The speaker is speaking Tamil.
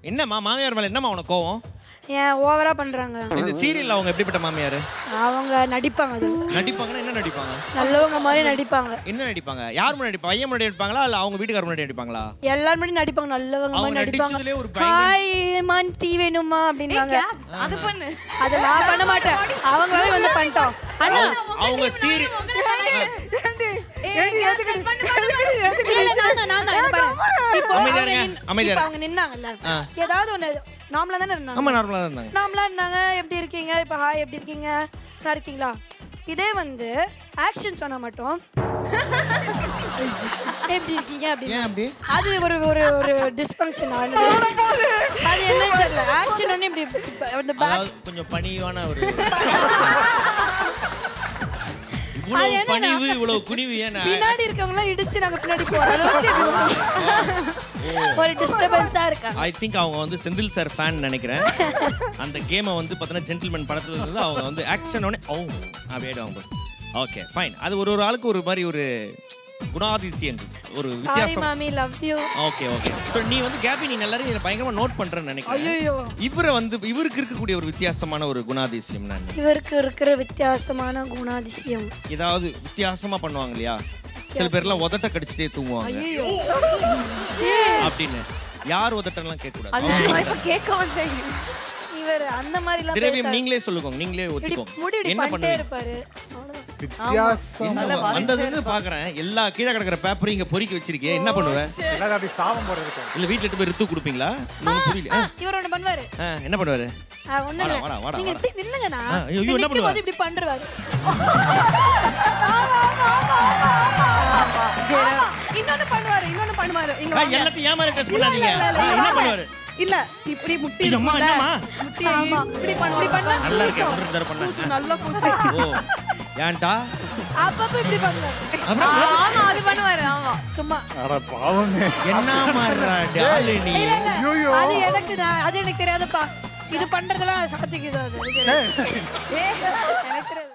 என்னம்மா மாமியார் மேல என்னம்மா உனக்கு கோவம் ஏன் ஓவரா பண்றாங்க இந்த சீரியல்ல அவங்க எப்படிப்பட்ட மாமியார் அவங்க நடிப்பாங்க அது நடிப்பாங்கன்னா என்ன நடிப்பாங்க நல்லவங்க மாதிரி நடிப்பாங்க என்ன நடிப்பாங்க யார் முன்னாடி நடிப்பாங்க பையன் முன்னாடி நடிப்பாங்களா இல்ல அவங்க வீட்டுக்கார முன்னாடி நடிப்பாங்களா எல்லாரும் முன்னாடி நடிப்பாங்க நல்லவங்க அவங்க மாதிரி நடிப்பாங்க நடிச்சதுலயே ஒரு பயங்கர- ஹாய் மான் டீ வேணுமா அப்படின்னாங்க அது பண்ணு அது நான் பண்ண மாட்டேன் அவங்களே வந்து பண்ணிட்டோம் ஆனா அவங்க சீரி இப்போ அமைதியா அவங்க இருங்க, நின்- அமைதியா இப்போ அவங்க நின்னாங்கல்ல ஆ. ஏதாவது ஒண்ணு நார்மலா தானே இருந்தாங்க ஆமா நார்மலா தான் இருந்தாங்க நார்மலா இருந்தாங்க எப்படி இருக்கீங்க இப்போ ஹாய் எப்படி இருக்கீங்க நல்லா இருக்கீங்களா இதே வந்து ஆக்ஷன் சொன்னா மட்டும் எப்படி இருக்கீங்க அப்படின்னு ஏன் அப்படி அது ஒரு ஒரு ஒரு டிஸ்ஃபங்க்ஷன் ஆனது அது என்னன்னு தெரியல ஆக்ஷன் ஒன்று இப்படி இப்ப இந்த பேக் அதாவது கொஞ்சம் பணிவான ஒரு அது இவ்வளவு என்னன்னா, பணிவு இவ்வளவு குனிவு ஏன் பின்னாடி இருக்கவங்க எல்லாம் இடிச்சு நாங்க பின்னாடி போற அளவுக்கு ஒரு டிஸ்டர்பன்ஸா இருக்காங்க ஐ திங்க் அவங்க வந்து செந்தில் சார் ஃபேன் நினைக்கிறேன் அந்த கேமை வந்து பார்த்தீங்கன்னா ஜென்டில்மேன் படத்துல இருந்து அவங்க வந்து ஆக்ஷன் உடனே ஓ அப்படியே அவங்க ஓகே ஃபைன் அது ஒரு ஒரு ஆளுக்கு ஒரு மாதிரி ஒரு குணாதிசயங்கள் ஒரு சாரி வித்தியாசம் மாமி love you okay okay so நீ வந்து கேபி நீ எல்லாரும் இதை பயங்கரமா நோட் பண்றேன்னு நினைக்கிறேன் ஐயோ இவரை வந்து இவருக்கு இருக்கக்கூடிய ஒரு வித்தியாசமான ஒரு குணாதிசயம் நான் இவருக்கு இருக்கிற வித்தியாசமான குணாதிசயம் ஏதாவது வித்தியாசமா பண்ணுவாங்க இல்லையா சில பேர்லாம் உதட்ட கடிச்சிட்டே தூங்குவாங்க ஐயோ அப்படின்னு யார் உதட்டெல்லாம் கேட்க கூடாது அது நான் இப்ப கேட்க வந்தேன் இவர் அந்த மாதிரி எல்லாம் திரவியம் பேசாது. நீங்களே சொல்லுங்க நீங்களே இப்படி ஒத்துக்கோங்க முடி இப்படி என்ன பண்ணிட்டே பண்ணுவீங்க இருப்பாரு அவ்வளவுதான். வித்தியாசம் என்ன வந்ததுன்னு பாக்குறேன் எல்லா கீழே கிடக்குற பேப்பரையும் இங்க பொறுக்கி வச்சிருக்கேன் என்ன பண்ணுவேன் எல்லாரும் அப்படி சாபம் போடுறதுக்கு இல்ல வீட்ல எடுத்து போய் ரித்து கொடுப்பீங்களா இல்ல ஒண்ணும் புரியல ஆ, ஆ, இவர் ஒண்ணு பண்ணுவாரு ஆ, என்ன பண்ணுவாரு ஆ, ஒண்ணும் இல்ல வாடா, வாடா, நீங்க வாடா. இப்படி நில்லுங்கண்ணா ஆ, ஐயோ, இப்படி என்ன நிக்கும்போது பண்ணுவாரு? இப்படி பண்றாரு இன்னொன்னு பண்ணுவாரு இன்னொன்னு பண்ணுவாரு இங்க ஆ, வாங்க. எல்லாத்தையும் ஏமாற டெஸ்ட் இல்ல, பண்ணாதீங்க இல்ல, இல்ல, ஆ, இல்ல, என்ன வாங்க. பண்ணுவாரு இல்ல இப்படி முட்டி ஐயோ, அம்மா, இருக்கும்ல, என்னம்மா? முட்டியை ஆமா. இப்படி பண்ணுவாரு இப்படி பண்ணா நல்லா இருக்கேன் ஒரு தடவை பண்ணேன் நல்ல பூசு ஓ ஏன்டா அப்பப்ப இப்படி பண்ணுவாரு அப்புறம் ஆமா அது பண்ணுவாரு ஆமா சும்மா அட பாவமே என்ன மாறுறா டாலு நீ இல்ல இல்ல ஐயையோ. அது எனக்கு தான் அது எனக்கு தெரியாதுப்பா இது பண்றதெல்லாம் சாத்திக்குது அது இது எனக்கு தெரியாது